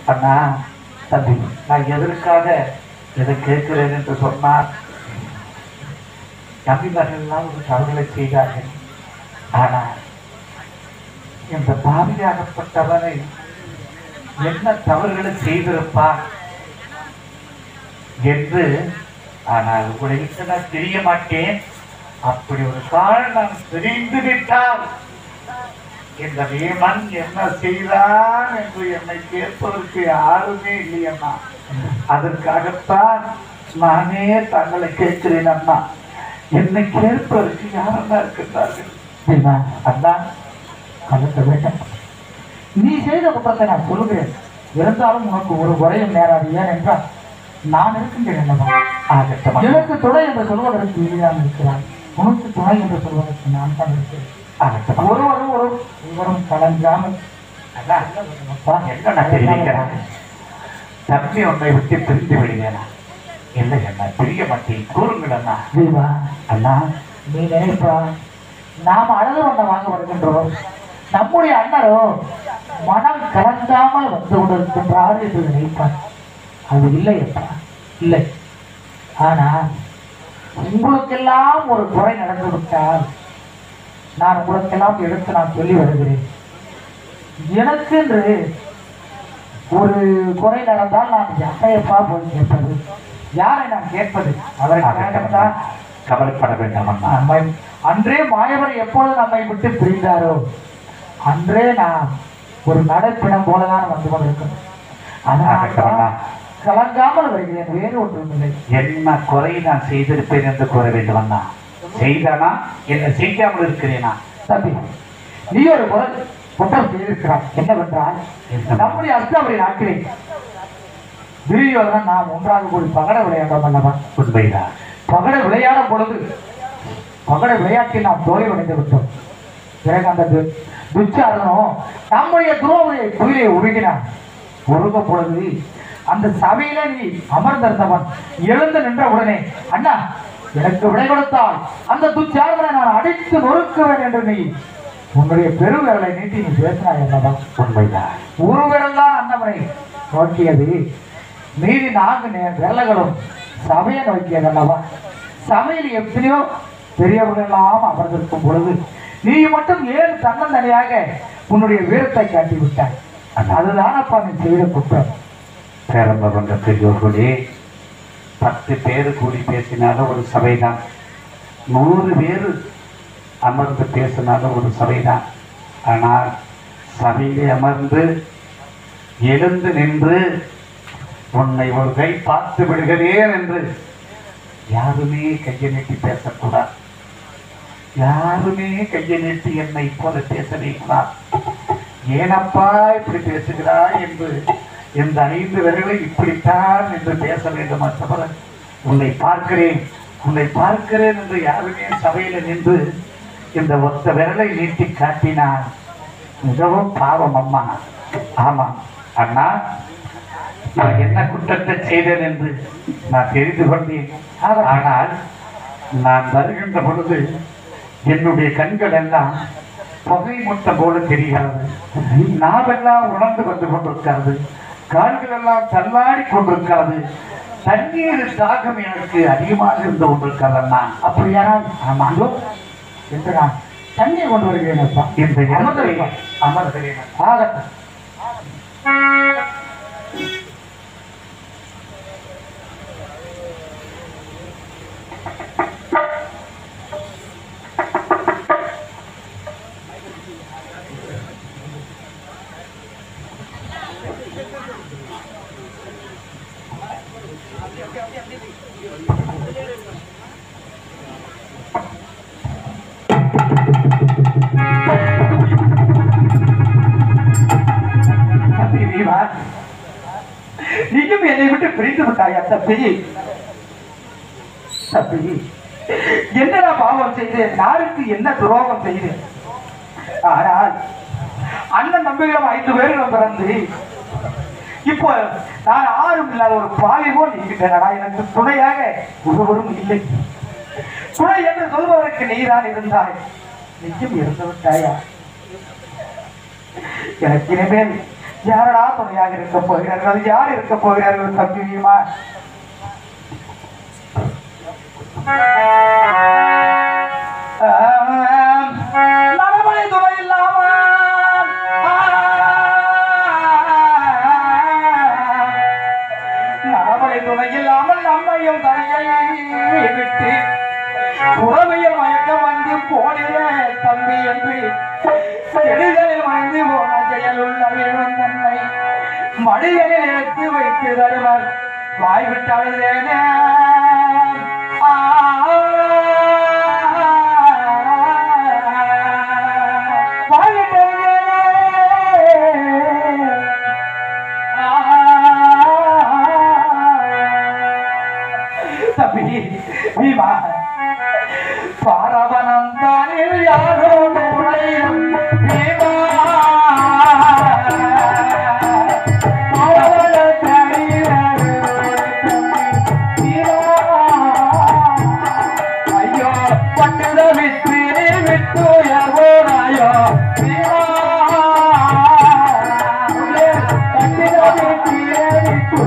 அண்ணா தம்பி நான் எதற்காக இதை கேட்கிறேன் என்று சொன்னார் தம்பிமார்கள்லாம் ஒரு தவறுகளை செய்தார்கள் ஆனால் இந்த பாவியாகப்பட்டவனை என்ன தவறுகளை செய்திருப்பான் என்று ஆனால் உங்களுக்கு நான் தெரிய மாட்டேன் அப்படி ஒரு காலம் நான் தெரிந்து விட்டால் இந்த வீமன் என்ன செய்தான் என்று என்னை கேட்பதற்கு யாருமே இல்லையம்மா அதற்காகத்தான் நானே தங்களை கேட்கிறேன் அண்ணா என்னை கேட்பதற்கு யாரெல்லாம் இருக்கின்றார்கள் சரிம்மா அண்ணா கலக்க வேண்டாம் நீ செய்த குற்றத்தை நான் சொல்லுகிறேன் இருந்தாலும் உனக்கு ஒரு குறையும் நேராது ஏனென்றால் நான் இருக்கின்றேன் என்னமா ஆகட்டும் அண்ணா. எனக்கு துணை என்று சொல்வதற்கு நீதான் இருக்கிறான் உனக்கு துணை என்று சொல்வதற்கு நான் தான் இருக்கிறேன் ஆகட்டும் அண்ணா. ஒருவரும் ஒரு ஒருவரும் கலங்காமல் அண்ணா அப்பா, என்ன நான் தெரிவிக்கிறேன் தம்பி உன்னை விட்டு பிரிந்து விடுவேனா இல்லை அண்ணா பிரிய மாட்டேன் கூறுங்கள் அண்ணா தீபா அண்ணா நீ நினைப்பா நாம் அழகு வண்ண வாங்க வருகின்றோம் நம்முடைய அண்ணரோ மனம் கலங்காமல் வந்து கொண்டிருக்கின்றார் என்று நினைப்பார் அது இல்லை அப்பா இல்லை ஆனா உங்களுக்கெல்லாம் ஒரு குறை நடந்து விட்டால் நான் உங்களுக்கெல்லாம் எடுத்து நான் சொல்லி வருகிறேன் எனக்கு என்று ஒரு குறை நடந்தால் நான் யாரையப்பா போய் கேட்பது யாரை நான் கேட்பது அதற்காகத்தான் கவலைப்பட வேண்டாம் அண்ணா நம்மை அன்றே மாயவர் எப்பொழுது நம்மை விட்டு பிரிந்தாரோ அன்றே நான் ஒரு நடைப்பிடம் போலதான் வந்து கொண்டிருக்கிறேன் ஆகட்டும் அண்ணா. அதனால் கலங்காமல் வருகிறேன் வேறு ஒன்றுமில்லை என்ன குறை நான் செய்திருப்பேன் என்று கூற வேண்டும் அண்ணா செய்தானா என்ன செய்யாமல் இருக்கிறேனா தம்பி நீ ஒரு குரல் குற்றம் செய்திருக்கிறாய் என்னவென்றால் என்ன? நம்முடைய அஸ்தாபுரி நாட்களில் துரியோதனன் நாம் ஒன்றாக கூடி பகட விளையாண்டோம் அல்லவா உண்மைதான் பகட விளையாடும் பொழுது பகட விளையாட்டில் நாம் தோல்வி அடைந்து விட்டோம் பிறகு அந்த து- துச்சாதனும் நம்முடைய துரோகையை குயிலை உருகினான் உருக பொழுது அந்த சபையில நீ அமர்ந்திருந்தவன் எழுந்து நின்ற உடனே அண்ணா எனக்கு விடை கொடுத்தால் அந்த துச்சாதனை நான் அடித்து நொறுக்குவேன் என்று நீ உன்னுடைய பெருவிரலை நீட்டி நீ பேசினாய் அல்லவா உண்மைதான் ஒரு விரல் தான் அண்ணவனை நோக்கியது மீதி நான்கு நே- விரல்களும் சபையை நோக்கியது அல்லவா சபையில் எத்தனையோ பெரியவர்கள் எல்லாம் அமர்ந்திருக்கும் பொழுது நீ மட்டும் ஏன் தன்னந்தனியாக உன்னுடைய வீரத்தை காட்டி விட்டாய் அதுதான் அப்பா நீ செய்த குற்றம் பேரம்ப கொண்ட பெரியோர்களே பத்து பேர் கூடி பேசினாலும் ஒரு சபைதான் நூறு பேர் அமர்ந்து பேசினாலும் ஒரு சபைதான் ஆனால் சபையிலே அமர்ந்து எழுந்து நின்று உன்னை ஒரு கை பார்த்து விடுகிறேன் என்று யாருமே கையை நீட்டி பேசக்கூடாது யாருமே கையை நீட்டி என்னை போல பேசவே கூடாது ஏனப்பா இப்படி பேசுகிறாய் என்று இந்த ஐந்து விரலை இப்படித்தான் என்று பேச வேண்டும் தவிர உன்னை பார்க்கிறேன் உன்னை பார்க்கிறேன் என்று யாருமே சபையில நின்று இந்த ஒத்த விரலை நீட்டி காட்டினான் மிகவும் பாவம் அம்மா ஆமாம் அண்ணா நான் என்ன குற்றத்தை செய்தேன் என்று நான் தெரிந்து கொண்டேன் ஆனால் நான் வருகின்ற பொழுது என்னுடைய கண்கள் எல்லாம் புகை முட்டம் போல தெரிகிறது நாவெல்லாம் உணர்ந்து வந்து கொண்டிருக்கிறது கால்கள் எல்லாம் தள்ளாடி கொண்டிருக்கிறது தண்ணீர் தாகம் எனக்கு அதிகமாக இருந்து கொண்டிருக்கிறது அண்ணா அப்படியானால் ஆமாண்டோ என்று நான் தண்ணீர் கொண்டு வருகிறேன் அப்பா இந்த இடத்தை அமர்ந்திருப்பார். அமர்கிறேன் ஆகட்டும் தம்பி வீவா நீயும் என்னை விட்டு பிரிந்து விட்டாயா தம்பி தம்பி என்னடா பாவம் செய்தேன் யாருக்கு என்ன துரோகம் செய்தேன் ஆனால் அண்ணன் தம்பிகளும் ஐந்து பேர்களும் பிறந்து இப்போ நான் ஆறும் இல்லாத ஒரு பாவி போல் இருக்கின்றனடா எனக்கு துணையாக ஒருவரும் இல்லை துணை என்று சொல்பவருக்கு நீதான் இருந்தாய் நீயும் இறந்து விட்டாயா எனக்கு இனிமேல் யாரடா துணையாக இருக்க போகிறார்கள் யார் இருக்க போகிறார்கள் தம்பியுமா நடைமுறை துணை இல்லாமல் நடைமுறை துணை இல்லாமல் நம்மையும் தனியை விட்டு உறவையில் மயக்கம் வந்து போனிய தம்பி என்று எளிதலில் மறைந்து போன செயலுள்ள வேணும் தன்னை மடிகளில் எடுத்து வைத்து தருவர் வாய்விட்டால் தம்பி பீமா பாரவனம் தானில் யாரோ நுழையும் பீமா பாரவன தனியாரு பீமா. ஐயோ பட்டுத விட்டு விட்டு எவோராயோ பீமா பட்டுத விட்டு விட்டு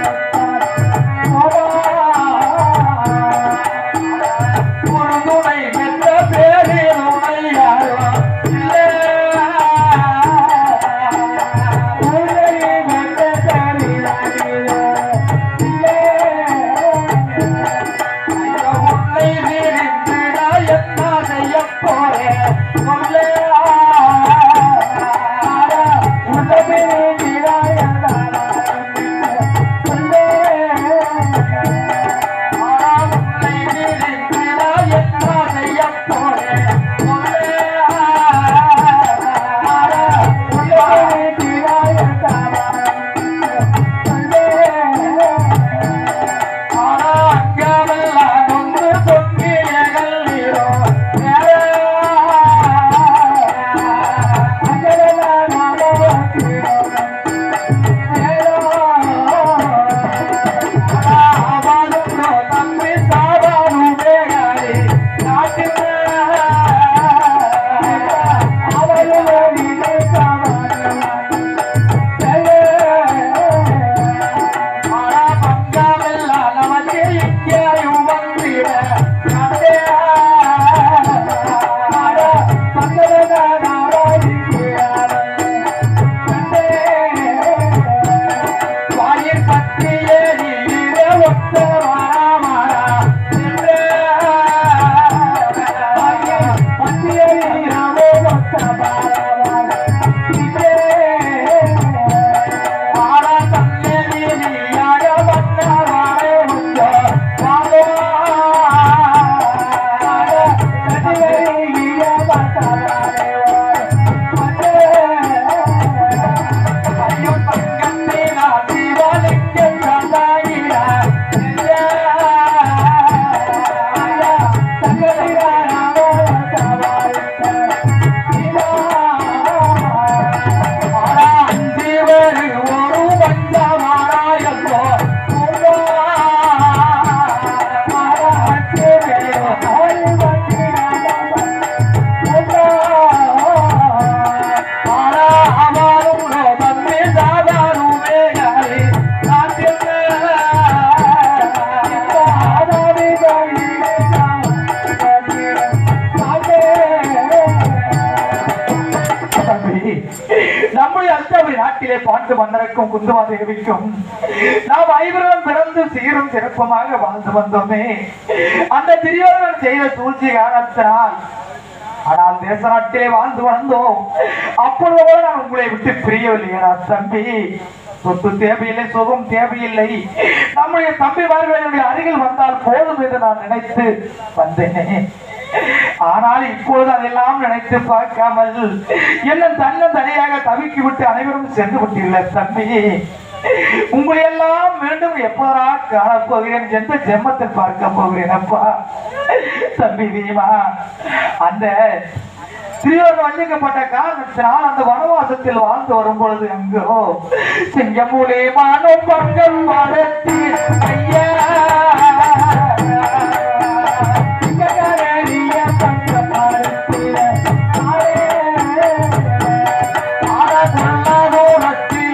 ஒரு துணை பெற்ற பேரில் உடையாரோ இல்லை உன்னை பெற்ற பேரிலாகியோ இல்லை ஐயோ உன்னை விரித்து நான் என்ன செய்யப் போறேன் சொல்லே உன்னை விரித்து நான் என்ன சொல்லே வாயில் பற்றியே நீரே ஒத்த வராமரா நின்றே. வாயில் பற்றியே நீரே ஒத்த வராமரா நின்றே. ஆட தன்னே நீயாக வந்த வாழே உண்டோ வாழோ. ஆட தன்னே நீயாக வந்த வாழே உண்டோ. ஐயோ தங்கத்தே நான் தீவாளிக்கு தந்தாயிரா இல்லையா? தங்கத்திரா நாமோ தவாரித்த இல்லா. ஆனா அஞ்சீவரு ஒரு பஞ்சமாராயப்போ உங்கா. ஆனா அஞ்சீவரு ஒரு பஞ்சமாராயப்போ நம்முடைய அஷ்டபதி நாட்டிலே பாண்டு மன்னருக்கும் குந்துமா தேவிக்கும் நாம் ஐவரும் பிறந்து சீரும் சிறப்புமாக வாழ்ந்து வந்தோமே அந்த திரியோதனன் செய்த சூழ்ச்சி காரணத்தினால் ஆனால் தேச நாட்டிலே வாழ்ந்து வந்தோம் அப்பொழுது கூட நான் உங்களை விட்டு பிரியவில்லையா தம்பி சொத்து தேவையில்லை சுகம் தேவையில்லை நம்முடைய தம்பிமார்கள் என்னுடைய அருகில் வந்தால் போதும் என்று நான் நினைத்து வந்தேனே ஆனால் இப்பொழுது அதெல்லாம் நினைத்து பார்க்காமல் என்ன தன்னம் தனியாக தவிக்கி விட்டு அனைவரும் சென்று விட்டீர்கள் தம்பி உங்களை எல்லாம் மீண்டும் எப்போதா காணப் போகிறேன் எந்த ஜென்மத்தில் பார்க்க போகிறேன் அப்பா தம்பி வீமா அந்த திரியோர் வஞ்சிக்கப்பட்ட காரணத்தினால் அந்த வனவாசத்தில் வாழ்ந்து வரும் பொழுது அங்கோ சிங்கமூலே மானும் பங்கம் மரத்தி ஐயா சிங்ககரணிய பங்கம் மரத்தில ஆரே ஆரகுள்ள தூரத்தி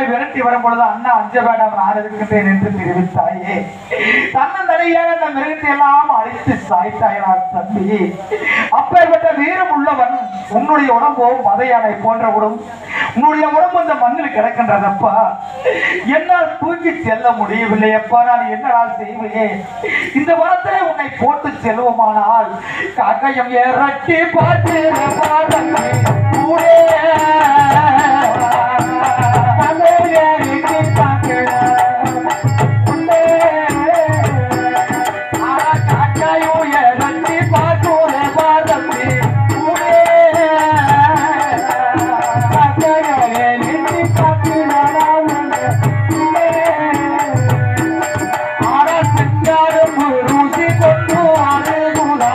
நம்மை விரட்டி வரும் பொழுது அண்ணா அஞ்ச வேண்டாம் நான் இருக்கின்றேன் என்று தெரிவித்தாயே தன்னந்தனியாக அந்த மிருகத்தை எல்லாம் அழித்து சாய்த்தாயனா தம்பி அப்பேற்பட்ட வீரம் உள்ளவன் உன்னுடைய உடம்போ மதையானை போன்ற உடம்பு உன்னுடைய உடம்பு அந்த மண்ணில் கிடக்கின்றதப்பா என்னால் தூக்கி செல்ல முடியவில்லை அப்பா நான் என்னடா செய்வேன் இந்த வரத்திலே உன்னை போட்டு செல்வோமானால் காக்கையம் ஏறட்டி பார்த்து பாதமே ஊரே. கதை ஏறிட்டு பார்க்கிறேன். உள்ளே. ஆனா காக்கையும் ஏறட்டி பார்க்கிறே பாதமே ஊரே. காக்கையும் ஏறிட்டு பார்க்கிறேன். உள்ளே. ஆனா சிங்காரம் ருசி கொண்டு அழுகுதா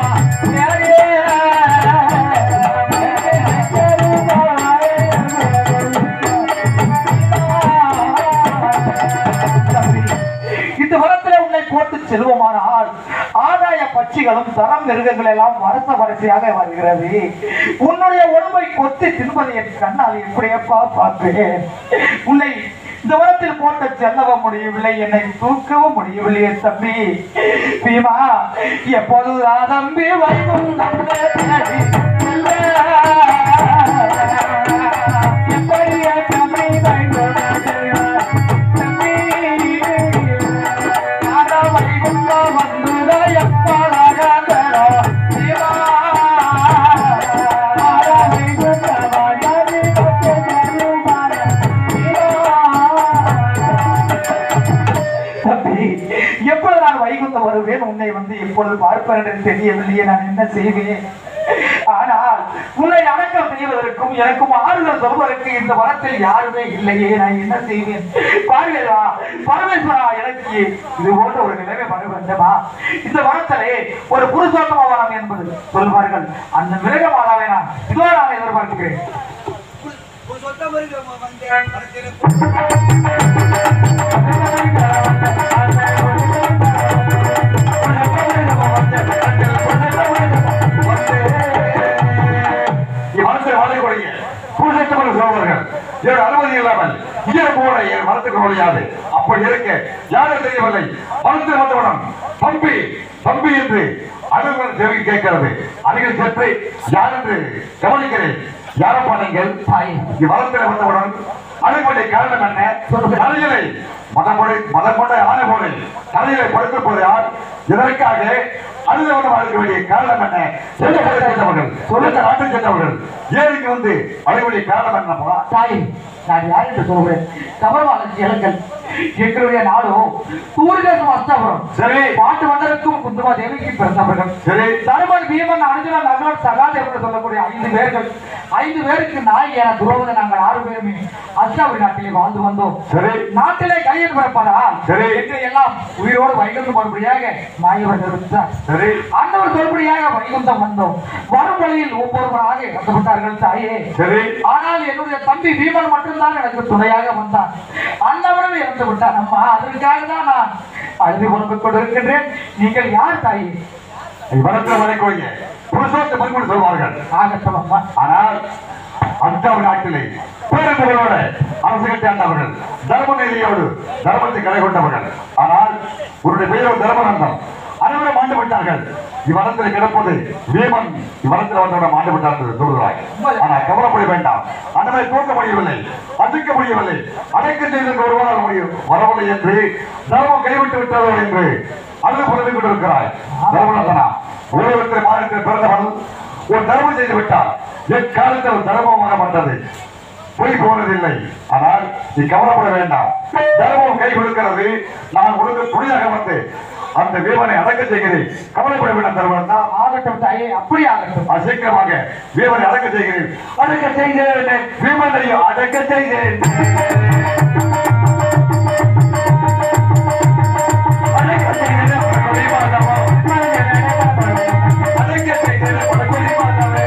இந்த வரத்துல உன்னை போட்டு செல்வோமானால் ஆதாய பட்சிகளும் தரம் மிருகங்கள் எல்லாம் வருஷ வரிசையாக வருகிறது உன்னுடைய உடம்பை கொத்தி தின்பதை என் கண்ணால் எப்படியப்பா பார்ப்பேன் உன்னை இந்த வரத்தில் போட்டு செல்லவும் முடியவில்லை என்னை தூக்கவும் முடியவில்லை என் தம்பி பீமா எப்போது தம்பி வைகும் நம்மை தேடி செல்ல. எப்படியே தம்பி வைகும் தம்பி ஆனா வைகுண்ட வந்துட எப்பாடாக பீமா ஆனா வைகுண்ட வாயாடி பட்டு கருமான தம்பி எப்பொழுது நான் வைகுந்தம் வருவேன் உன்னை வந்து எப்பொழுது பார்ப்பேன் என்று தெரியவில்லையே நான் என்ன செய்வேன் ஆனால் உன்னை அடக்கம் செய்வதற்கும் எனக்கும் ஆறுதல் சொல்வதற்கு இந்த வரத்தில் யாருமே இல்லையே நான் என்ன செய்வேன் பார்வையா பரமேஸ்வரா எனக்கு இது போன்ற ஒரு நிலைமை வர வேண்டுமா இந்த வரத்திலே ஒரு புருஷோத்தமவானம் என்பது சொல்வார்கள் அந்த மிருகமானாவே நான் இதோ நான் எதிர்பார்க்கிறேன் ஒரு சொத்த முருக வந்தேன் அடுத்து மனத்தில் வாழக்கூடிய பூசைத்தவர்கள் சொல்வார்கள் என்னோட அனுமதி இல்லாமல் இங்கே போட என் மனத்துக்கு முடியாது அப்படி இருக்க யாரும் தெரியவில்லை மனத்தில் வந்தவுடன் தம்பி தம்பி என்று அனுமதி செவி கேட்கிறது அருகில் சென்று யார் என்று கவனிக்கிறேன் யாரப்பா நீங்கள் தாய் மதத்தில் வந்தவுடன் அனுமதி காரணம் என்ன தலையிலை மதமொழி மதமொழி ஆணை போல தலையிலை படுத்து போது யார் இதற்காக அழுதவனம் இருக்க வேண்டிய காரணம் என்ன எந்த ஊரை சேர்ந்தவர்கள் சொல்லுங்க நாட்டை சேர்ந்தவர்கள் ஏழைக்கு வந்து அழக வேண்டிய காரணம் என்னப்பா தாய் நான் யார் என்று சொல்கிறேன் கமல்வாளன் இளங்கல் எங்களுடைய நாடோ தூர்தேசம் அஸ்தாபுரம் சரி பாட்டு வந்ததற்கும் குந்துமா தேவிக்கு பிறந்தவர்கள் சரி தருமன் பீமன் அர்ஜுனன் நகரன் சகாதேவன் என்று சொல்லக்கூடிய ஐந்து பேர்கள் ஐந்து பேருக்கு நாய் என துரோகத நாங்கள் ஆறு பேருமே அஸ்தாபுரி நாட்டிலே வாழ்ந்து வந்தோம் சரி நாட்டிலே கையில் பிறப்பதால் சரி. எங்களை எல்லாம் உயிரோடு வைகுந்தம் மறுபடியாக மாயவர் நிறுத்தார் சரி ஆண்டவர் சொல்படியாக வைகுந்தம் வந்தோம் வரும் வழியில் ஒவ்வொருவராக இறந்துவிட்டார்கள் தாயே சரி ஆனால் என்னுடைய தம்பி பீமன் மட்டும்தான் எனக்கு துணையாக வந்தான் அண்ணவனும் இறந்து விட்டான் அம்மா அதற்காக தான் நான் அழுது புலம்பிக் கொண்டிருக்கின்றேன் நீங்கள் யார் தாயே வளர்த்த வரைக்கும் புருஷோத்த மறுபடி சொல்வார்கள் ஆகட்டும் அம்மா ஆனால் அஞ்சாவது நாட்டிலே பேரப்புகளோட அரசு கட்டாண்டவர்கள் தர்ம நிலையோடு தர்மத்தை கலை கொண்டவர்கள் ஆனால் உன்னுடைய பெயரோ தர்மநந்தம் அனைவரும் ஆண்டு விட்டார்கள் இவ்வளத்தில் கிடப்பது வீமன் இவ்வளத்தில் வந்தவரை ஆண்டு விட்டார் என்று சொல்கிறாய் ஆனால் கவலைப்பட வேண்டாம் அனைவரை தூக்க முடியவில்லை அசைக்க முடியவில்லை அடைக்க செய்து ஒருவரால் முடியும் வரவில்லை என்று தர்மம் கைவிட்டு விட்டதோ என்று அழுது புலம்பிக் கொண்டிருக்கிறாய் தர்மநந்தனா உலகத்தில் மாநிலத்தில் பிறந்தவன் ஒரு தர்மம் செய்து விட்டார் எக்காலத்தில் ஒரு தர்மமாக மாட்டது பொய் போனதில்லை ஆனால் நீ கவலைப்பட வேண்டாம் தர்மம் கை கொடுக்கிறது நான் உனக்கு துணியாக வந்து அந்த வீமனை அடக்க செய்கிறேன் கவலைப்பட வேண்டாம் தர்மம் தான் ஆகட்டும் தாயே அப்படி ஆகட்டும் சீக்கிரமாக வீமனை அடக்க செய்கிறேன் அடக்க செய்கிறேன் வீமனை அடக்க செய்கிறேன் அடக்க செய்கிறேன் உனக்கு வீமானவா. அடக்க செய்கிறேன் உனக்கு வீமானவா.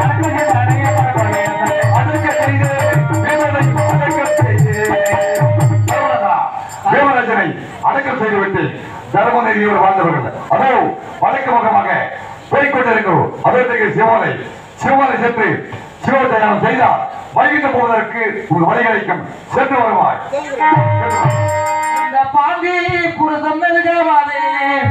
அடக்க செய்கிறேன் வீமனை அடக்க செய்கிறேன் பரவாயில்லைடா. தேவராஜனை அடக்கம் செய்துவிட்டு தர்ம நெறியோடு வாழ்ந்தவர்கள் அதோ வடக்கு முகமாக போய்கொண்டிருக்கிறோம் அதற்கு சிவனை சிவனை சென்று சிவோதயானம் செய்தார் வைகிட்டு போவதற்கு உங்கள் வழிகளுக்கும் சென்று வருவாய் இந்த பாண்டி புருஷம் மெழுகவாதே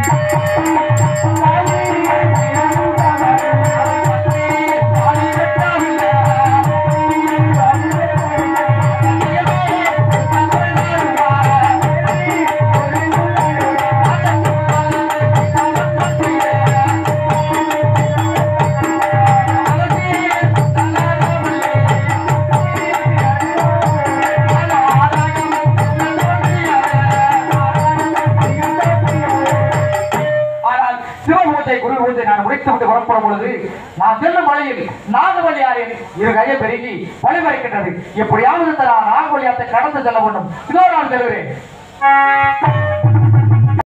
ஆனால் சிவபூஜை குரு பூஜை நான் முடித்து விட்டு புறப்படும் பொழுது நான் செல்லும் வழியில் நாகவலியாரின் இரு கையை பெருகி வழிமறிக்கின்றது எப்படியாவது இந்த நான் நாகவலியாத்தை கடந்து செல்ல வேண்டும் இதோ நான் செல்கிறேன்